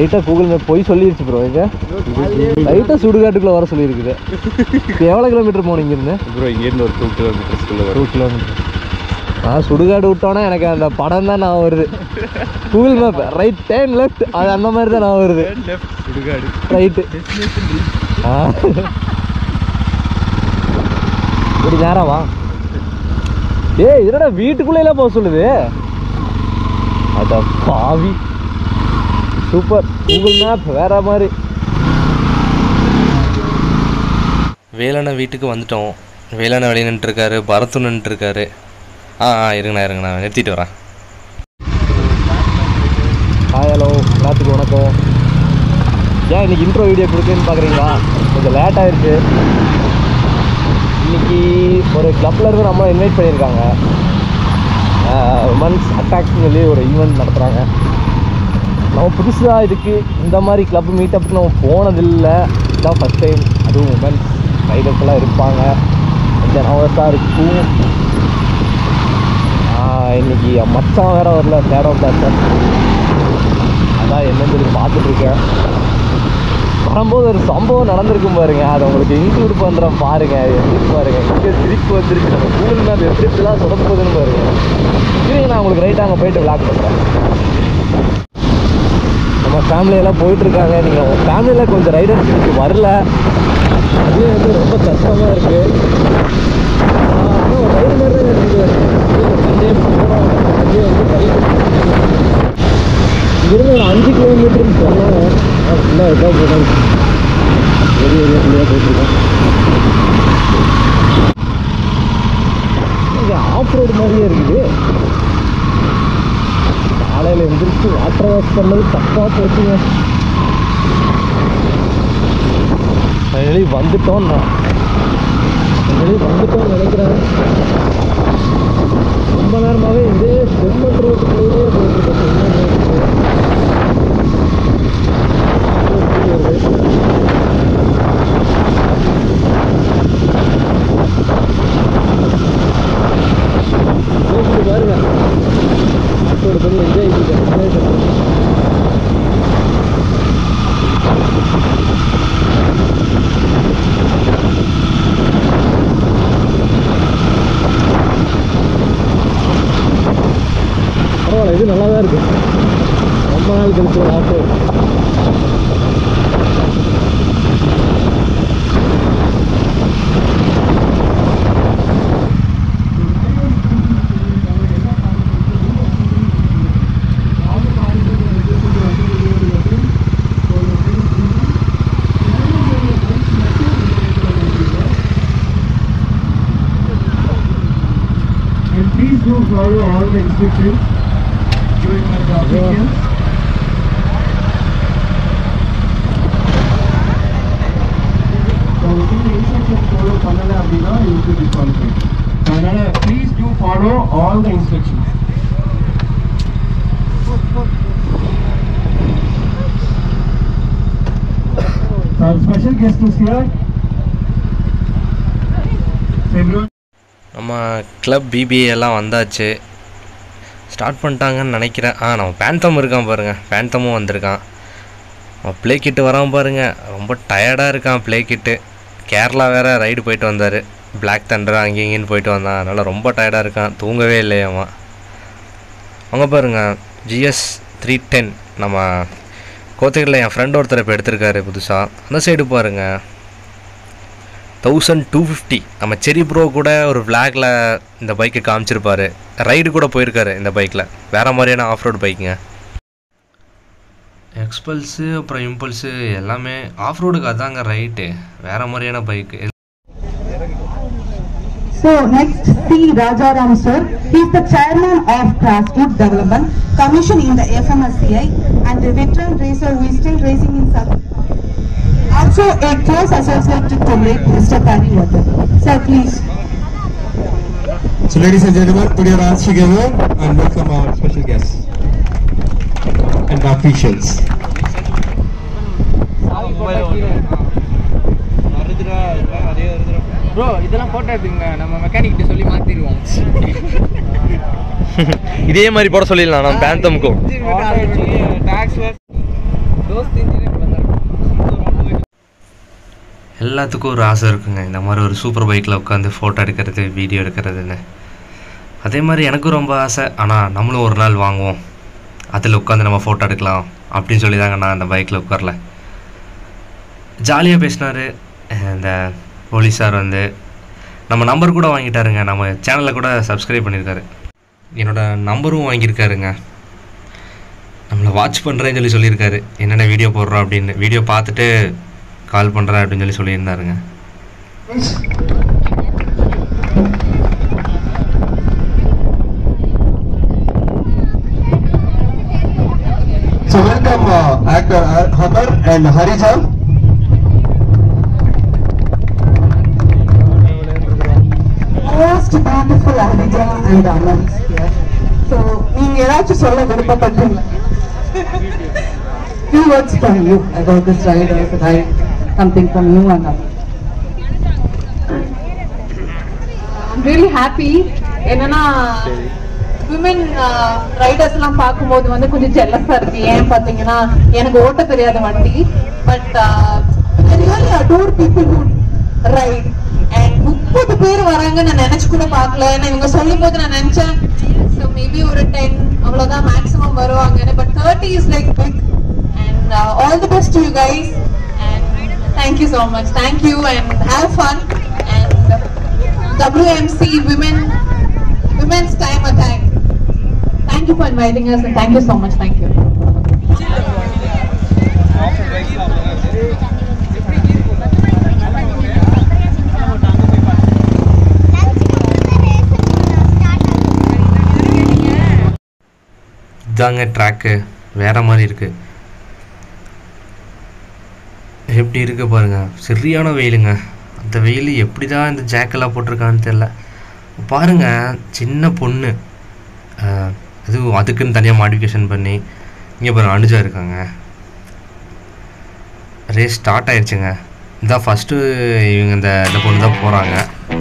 லைட்டாக Google map போய் சொல்லிருச்சு bro இங்க லைட்டாக சுடுகாட்டுக்குள்ளே வர சொல்லியிருக்குது இப்போ எவ்வளோ கிலோமீட்டர் போகணும் இங்கேருந்து ப்ரோ இங்கேருந்து ஒரு டூ கிலோமீட்டர்ஸ்க்குள்ள டூ கிலோமீட்டர் நான் சுடுகாடு விட்டோன்னே எனக்கு அந்த படம் தான் நான் வருது Google map right then left அது அந்த மாதிரி தான் நான் வருது லெஃப்ட் சுடுகாடு ரைட்டு ஆ இப்படி நேரம் வா ஏய் என்னடா வீட்டுக்குள்ளேலாம் போக சொல்லுது அட பாவி சூப்பர் கூகுள் மேப் வேற மாதிரி வேலண்ணா வீட்டுக்கு வந்துட்டோம் வேலண்ணா வெளியே நின்றுருக்காரு பரத்து நின்றுருக்காரு ஆ ஆ இருங்கண்ணா இருங்கண்ணா நிறுத்திட்டு வரேன் ஹாய் ஹலோ எல்லாத்துக்கும் வணக்கம் ஏன் இன்னைக்கு இன்ட்ரோ வீடியோ கொடுக்குன்னு பார்க்குறீங்களா கொஞ்சம் லேட் ஆயிடுச்சு இன்னைக்கு ஒரு கிளப்ல இருந்து நம்ம இன்வைட் பண்ணியிருக்காங்க உமன்ஸ் அட்டாக்னு சொல்லி ஒரு ஈவெண்ட் நடத்துகிறாங்க நம்ம புதுசாக இதுக்கு இந்த மாதிரி கிளப் மீட்டப்புக்கு நம்ம போனதில்லை இதான் ஃபஸ்ட் டைம் அதுவும் உமன்ஸ் ரைடர்ஸ்லாம் இருப்பாங்க கொஞ்சம் நவர்ஸாக இருக்கும் ஆஹ் இன்னைக்கு என் மச்சான் வேற வரல தேடோ பிளாஸ்டர் அதான் என்னன்னு சொல்லி பார்த்துட்டு இருக்கேன் வரும்போது ஒரு சம்பவம் நடந்திருக்கும் பாருங்க அதை உங்களுக்கு இன்க்ளூட் பண்ணுறேன் பாருங்க அது எப்படி பாருங்க இங்கே சிரிப்பு வந்துருக்கு நம்ம கூகுள் மேப் எப்படி இப்படிலாம் சொதப்பு போகுதுன்னு பாருங்க இருங்க நான் உங்களுக்கு ரைட்டாக அங்கே போயிட்டு விளாக் பண்ணுறேன் நம்ம ஃபேமிலியெல்லாம் போயிட்டு இருக்காங்க நீங்கள் உங்கள் ஃபேமிலியில் கொஞ்சம் ரைடர்ஸ் இன்னைக்கு வரல அதுவே வந்து ரொம்ப கஷ்டமாக இருக்குது ரைடு மாதிரி தான் இருக்குது சண்டே போகிறோம் சண்டே வந்து கழிவு இங்கிருந்து ஒரு அஞ்சு கிலோமீட்டர்னு சொன்னாங்க ஃபுல்லாக எதாவது போட்டாங்க ஒரு ஏரியா ஃபுல்லாக போயிட்டுருக்கோம் இங்கே ஆஃப் ரோடு மாதிரியே இருக்குது காலையில் எந்திரிச்சு வாட்டர் வாஷ் பண்ணது தப்பாக போச்சுங்க ஃபைனலி வந்துட்டோம் நான் ஃபைனலி வந்துட்டோம்னு நினைக்கிறேன் ரொம்ப நேரமாகவே இதே செம்மன் ரோட்டுக்குள்ளேயே போயிட்டு செம்மன் ரோட்டுக்கு யோசிச்சு பாருங்க ஆட்டோட பண்ணி என்ஜாய் என்ஜாய் பண்ணுறேன் பரவாயில்ல இது நல்லா தான் இருக்கு ரொம்ப நாள் கழிச்சு ஒரு auto And please do follow all the instructions during the traffic Yeah. jams. So, in the instructions follow பண்ணல அப்படின்னா you will be disqualified. அதனால please do follow all the instructions. Our special guest is here. So everyone நம்ம club BBA எல்லாம் வந்தாச்சு start பண்ணிட்டாங்கன்னு நினைக்கிறேன் ஆ நம்ம phantom இருக்கான் பாருங்கள் பேந்தமும் வந்திருக்கான் அவன் ப்ளே கிட்டு வரான் பாருங்க ரொம்ப டயர்டாக இருக்கான் ப்ளே கிட்டு கேரளா வேற ரைடு போயிட்டு வந்தார் பிளாக் தண்டர் அங்கேயும் இங்கேயும் போயிட்டு வந்தான் அதனால் ரொம்ப டயர்டாக இருக்கான் தூங்கவே இல்லையே அவன் அங்கே பாருங்க ஜிஎஸ் த்ரீ டென் நம்ம கோத்தகிரியில் என் ஃப்ரெண்ட் ஒருத்தர் இப்போ எடுத்திருக்காரு புதுசாக அந்த சைடு பாருங்க தௌசண்ட் டூ ஃபிஃப்டி நம்ம செரி ப்ரோ கூட ஒரு விளாகில் இந்த பைக்கை காமிச்சிருப்பாரு ரைடு கூட போயிருக்காரு இந்த பைக்கில் வேறு மாதிரியான ஆஃப் ரோடு பைக்குங்க எக்ஸ்பல்ஸு அப்புறம் இம்பல்ஸு எல்லாமே ஆஃப் ரோடுக்கு அதாங்க ரைட்டு வேறு மாதிரியான bike So next, C. Rajaram sir. He is the chairman of Grassroots Development Commission in the FMSCI and a veteran racer who is still racing in South. Also a close associate to late Mr. Paddy Water. Sir, please. So ladies and gentlemen, put your hands together and welcome our special guests and officials. Bro இதெல்லாம் photo எடுத்துங்க நம்ம மெக்கானிக்கிட்ட சொல்லி மாத்திடுவோம் இதே மாதிரி போட சொல்லிடலாம் நம்ம பேந்தமுக்கும் tax எல்லாத்துக்கும் ஒரு ஆசை இருக்குங்க இந்த மாதிரி ஒரு சூப்பர் பைக்கில் உட்காந்து ஃபோட்டோ எடுக்கிறது வீடியோ எடுக்கிறதுன்னு அதே மாதிரி எனக்கும் ரொம்ப ஆசை ஆனால் நம்மளும் ஒரு நாள் வாங்குவோம் அதில் உட்காந்து நம்ம ஃபோட்டோ எடுக்கலாம் அப்படின்னு சொல்லி தாங்க நான் அந்த பைக்கில் உட்காரல ஜாலியாக பேசினார் இந்த போலீஸார் வந்து நம்ம நம்பர் கூட வாங்கிட்டாருங்க நம்ம சேனலில் கூட சப்ஸ்கிரைப் பண்ணியிருக்காரு என்னோட நம்பரும் வாங்கியிருக்காருங்க நம்மளை வாட்ச் பண்ணுறேன்னு சொல்லி சொல்லியிருக்காரு என்னென்ன வீடியோ போடுறோம் அப்படின்னு வீடியோ பார்த்துட்டு கால் பண்ணுறேன் அப்படின்னு சொல்லி சொல்லியிருந்தாருங்க So welcome uh, actor uh, Hamar and Harija. most beautiful Adija and Aman here. So, நீங்க ஏதாச்சும் சொல்ல விருப்பப்படுறீங்களா Few words from you about this ride or ride, something from you and Aman. I'm really happy என்னன்னா women riders எல்லாம் பார்க்கும்போது வந்து கொஞ்சம் ஜெல்லஸா இருக்கு ஏன் பாத்தீங்கன்னா எனக்கு ஓட்ட தெரியாத வண்டி but really adore people who ride and முப்பது பேர் வராங்க நான் நினைச்சு கூட பார்க்கல ஏன்னா இவங்க சொல்லும் போது நான் நினைச்சேன் ஸோ மேபி ஒரு டென் அவ்வளவுதான் மேக்ஸிமம் வருவாங்க but thirty is like big and all the best you guys and thank you so much thank you and have fun and WMC Women Women's Time Attack. Thank you for inviting us and thank you so much. Thank you. இதாங்க track வேற மாதிரி இருக்கு எப்படி இருக்கு பாருங்க சரியான வெயிலுங்க அந்த வெயில் எப்படி தான் இந்த ஜாக்கெல்லாம் போட்டிருக்கான்னு தெரில பாருங்க சின்ன பொண்ணு அஹ், அதுவும் அதுக்குன்னு தனியாக மாடிஃபிகேஷன் பண்ணி இங்கே பாருங்க அனுஜா இருக்காங்க ரேஸ் ஸ்டார்ட் ஆயிடுச்சுங்க இதான் ஃபஸ்ட்டு இவங்க இந்த இந்த பொண்ணு தான் போகிறாங்க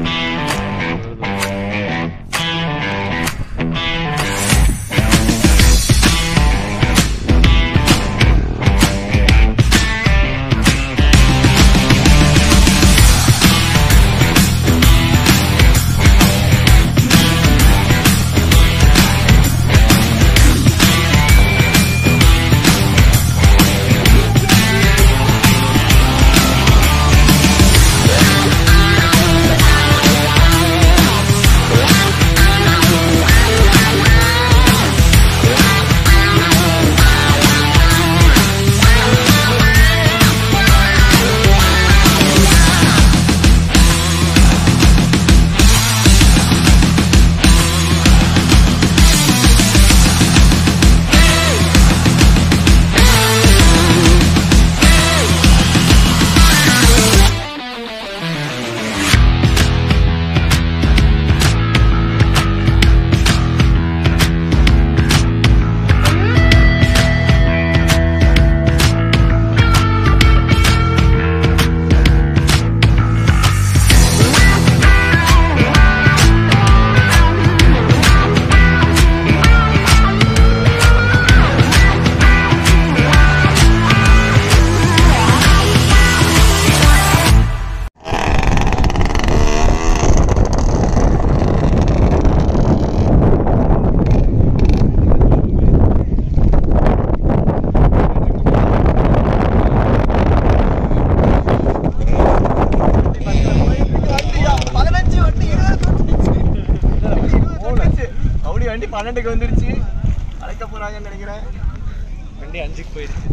அப்படி வண்டி பன்னெண்டுக்கு வந்துருச்சு அழைக்க போறாங்கன்னு நினைக்கிறேன் வண்டி அஞ்சுக்கு போயிருச்சு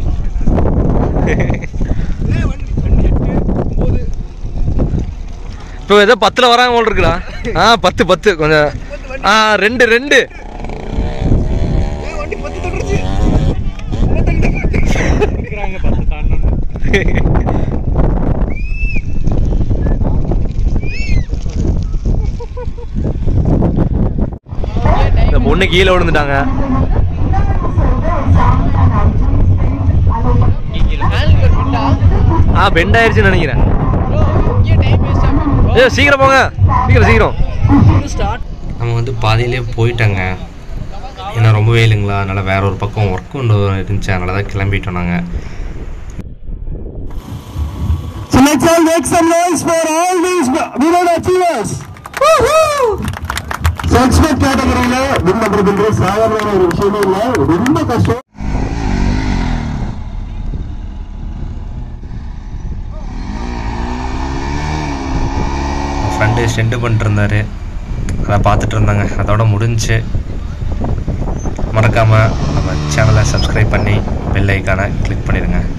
வண்டி வண்டி எட்டு ஒன்பது இப்போ ஏதோ பத்தில் வராங்க போல் இருக்குடா ஆ பத்து பத்து கொஞ்சம் ஆ ரெண்டு ரெண்டு வண்டி பத்து தொட்டுருச்சு இருக்கிறாங்க பத்து தாண்டணும் இந்த பொண்ணு கீழே விழுந்துட்டாங்க ஆ பெண்ட் ஆயிருச்சுன்னு நினைக்கிறேன் ஏ சீக்கிரம் போங்க சீக்கிரம் சீக்கிரம் நம்ம வந்து பாதியிலே போயிட்டாங்க ஏன்னா ரொம்ப வெயிலுங்களா அதனால் வேற ஒரு பக்கம் ஒர்க் ஒன்று இருந்துச்சு அதனால தான் கிளம்பிட்டோம் நாங்கள் சின்ன let's all make some noise for all these women achievers. செக்ஸ்பெக்ட் கேட்டகரியில வின் பண்றது சாதாரண ஒரு விஷயமே இல்ல ரொம்ப கஷ்டம் ஃப்ரெண்டு ஸ்டெண்டு பண்ணிட்டு இருந்தாரு அதை பார்த்துட்டு இருந்தாங்க அதோட முடிஞ்சு மறக்காமல் நம்ம சேனலை சப்ஸ்கிரைப் பண்ணி பெல் ஐக்கானை கிளிக் பண்ணிடுங்க